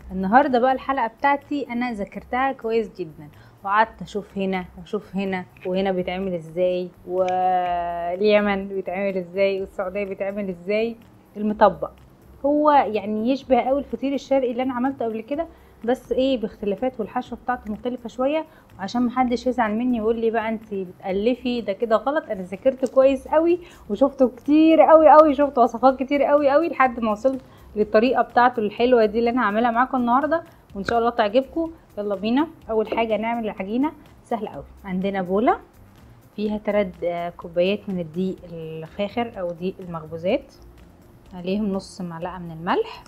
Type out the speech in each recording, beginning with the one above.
النهارده بقى الحلقه بتاعتي انا ذاكرتها كويس جدا وقعدت اشوف هنا واشوف هنا وهنا بيتعمل ازاي واليمن بيتعمل ازاي والسعوديه بيتعمل ازاي المطبق هو يعني يشبه قوي الفطير الشرقي اللي انا عملته قبل كده بس ايه باختلافات والحشوه بتاعته مختلفه شويه وعشان محدش يزعل مني ويقول لي بقى انت بتالفي ده كده غلط انا ذاكرت كويس قوي وشفته كتير قوي قوي شفت وصفات كتير قوي قوي لحد ما وصلت للطريقه بتاعته الحلوه دي اللي انا هعملها معاكم النهارده وان شاء الله تعجبكم يلا بينا اول حاجه نعمل العجينه سهله قوي عندنا بوله فيها 3 كوبايات من الدقيق الفاخر او دقيق المخبوزات عليهم نص معلقه من الملح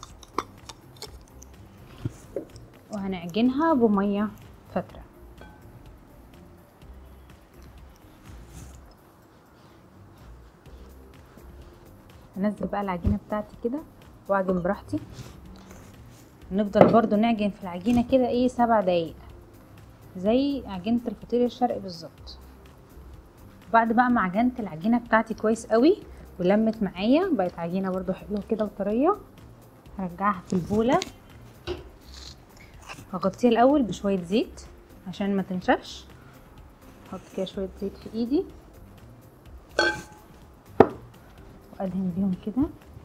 وهنعجنها بميه فتره هنزل بقى العجينه بتاعتي كده واعجن براحتي نفضل برضو نعجن في العجينه كده ايه سبع دقايق زي عجينه الفطير الشرقي بالظبط بعد بقى ما عجنت العجينه بتاعتي كويس قوي ولمت معايا بقت عجينه برضو حلوه كده وطريه هرجعها في البوله هغطيها الاول بشويه زيت عشان ما تنشفش احط كده شويه زيت في ايدي وادهن بيهم كده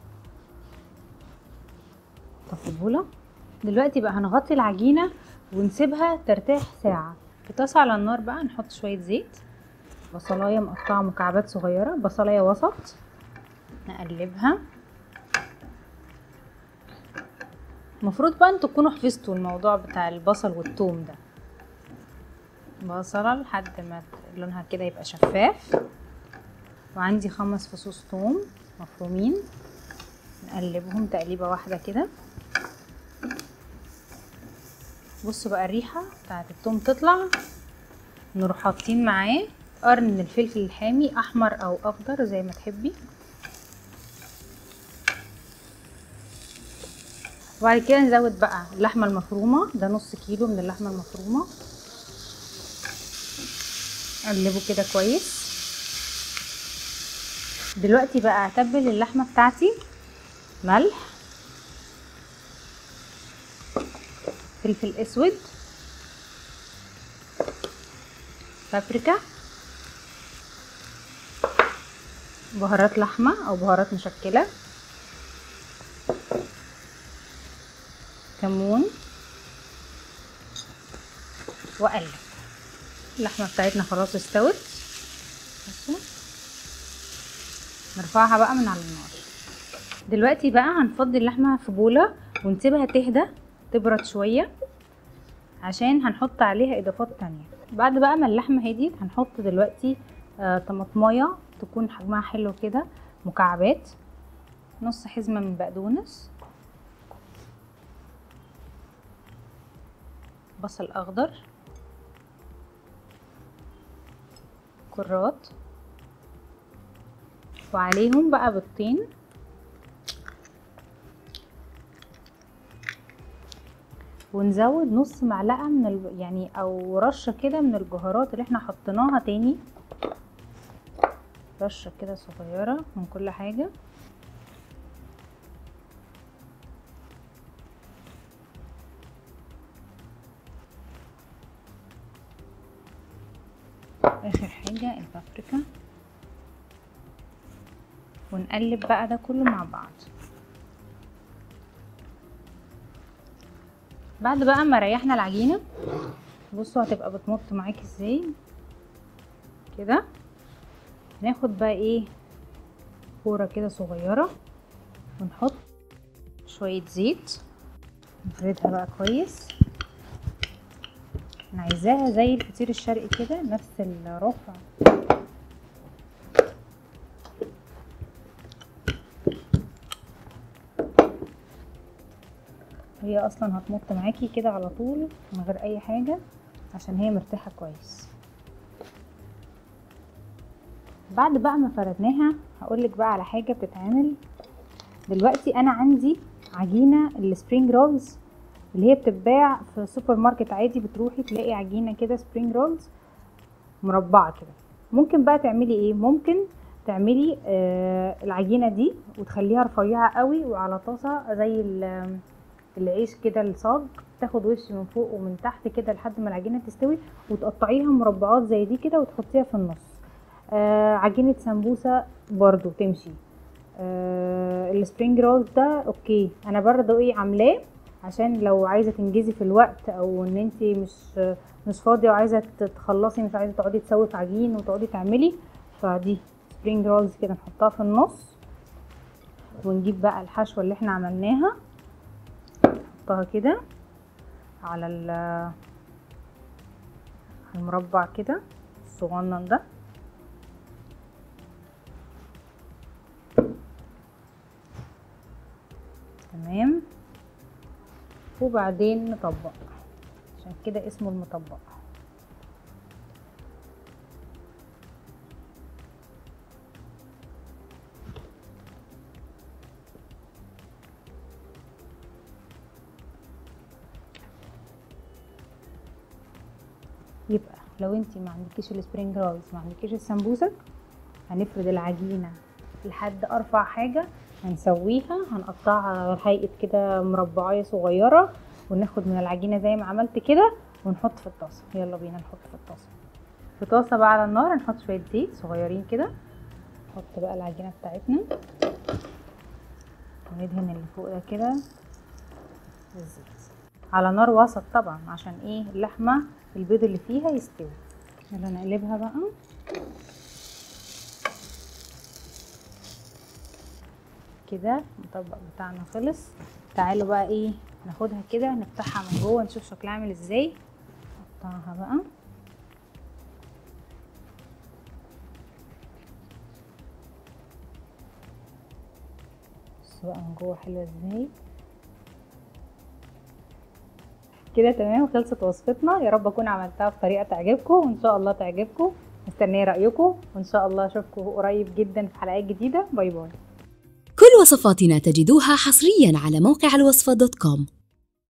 في البوله دلوقتي بقى هنغطي العجينه ونسيبها ترتاح ساعه في طاسه على النار بقى نحط شويه زيت بصلايه مقطعه مكعبات صغيره بصلايه وسط نقلبها المفروض بقى انتوا تكونوا حفظتوا الموضوع بتاع البصل والثوم ده بصله لحد ما لونها كده يبقى شفاف وعندي خمس فصوص ثوم مفرومين نقلبهم تقليبه واحده كده بصوا بقى الريحه بتاعت الثوم تطلع نروح حاطين معاه قرن من الفلفل الحامي احمر او اخضر زي ما تحبي وبعد كده نزود بقى اللحمه المفرومه ده نص كيلو من اللحمه المفرومه اقلبه كده كويس دلوقتي بقى اتبل اللحمه بتاعتي ملح فلفل اسود بابريكا بهارات لحمه او بهارات مشكله كمون واقلب اللحمه بتاعتنا خلاص استوت بصوا نرفعها بقى من على النار دلوقتي بقى هنفضي اللحمه في بوله ونسيبها تهدى تبرد شويه عشان هنحط عليها اضافات تانية بعد بقى ما اللحمه هديت هنحط دلوقتي آه طماطمايه تكون حجمها حلو كده مكعبات نص حزمه من بقدونس بصل اخضر كرات وعليهم بقى بيضتين ونزود نص معلقه من ال... يعني او رشه كده من البهارات اللي احنا حطيناها تاني رشه كده صغيره من كل حاجه اخر حاجه البابريكا ونقلب بقى ده كله مع بعض بعد بقى ما ريحنا العجينه بصوا هتبقى بتمط معاكي ازاي كده ناخد بقى ايه كوره كده صغيره ونحط شويه زيت نفردها بقى كويس انا عايزاها زي الفطير الشرقي كده نفس الرفع هي اصلا هتمط معاكي كده على طول من غير اي حاجة عشان هي مرتاحة كويس بعد بقى ما فردناها هقولك بقى على حاجة بتتعمل دلوقتي انا عندي عجينة السبرينج رولز اللي هي بتتباع في سوبر ماركت عادي بتروحي تلاقي عجينة كده سبرينج رولز مربعة كده ممكن بقى تعملي ايه ممكن تعملي آه العجينة دي وتخليها رفيعة قوي وعلى طاسة زي العيش كده الصاج تاخد وش من فوق ومن تحت كده لحد ما العجينه تستوي وتقطعيها مربعات زي دي كده وتحطيها في النص آه عجينه سمبوسه برضو تمشي آه السبرينج رول ده اوكي انا برضو ايه عاملاه عشان لو عايزه تنجزي في الوقت او ان انت مش مش فاضيه وعايزه تخلصي مش عايزه تقعدي تسوي في عجين وتقعدي تعملي فدي سبرينج رولز كده نحطها في النص ونجيب بقى الحشوه اللي احنا عملناها نحطها كده على المربع كده الصغنن ده تمام وبعدين نطبق عشان كده اسمه المطبق يبقى لو انت ما عندكيش السبرينج رولز ما عندكيش السمبوسك هنفرد العجينه لحد ارفع حاجه هنسويها هنقطعها على هيئه كده مربعايه صغيره وناخد من العجينه زي ما عملت كده ونحط في الطاسه يلا بينا نحط في الطاسه في طاسه بقى على النار هنحط شويه زيت صغيرين كده نحط بقى العجينه بتاعتنا وندهن اللي فوق ده كده بالزيت على نار وسط طبعا عشان ايه اللحمه البيض اللي فيها يستوي يلا نقلبها بقى كده المطبق بتاعنا خلص تعالوا بقى ايه ناخدها كده نفتحها من جوه نشوف شكلها عامل ازاي نقطعها بقى بصوا بقى من جوه حلوه ازاي كده تمام خلصت وصفتنا يا رب اكون عملتها بطريقه تعجبكم وان شاء الله تعجبكم مستنيه رايكم وان شاء الله اشوفكم قريب جدا في حلقات جديده باي باي كل وصفاتنا تجدوها حصريا على موقع الوصفة دوت كوم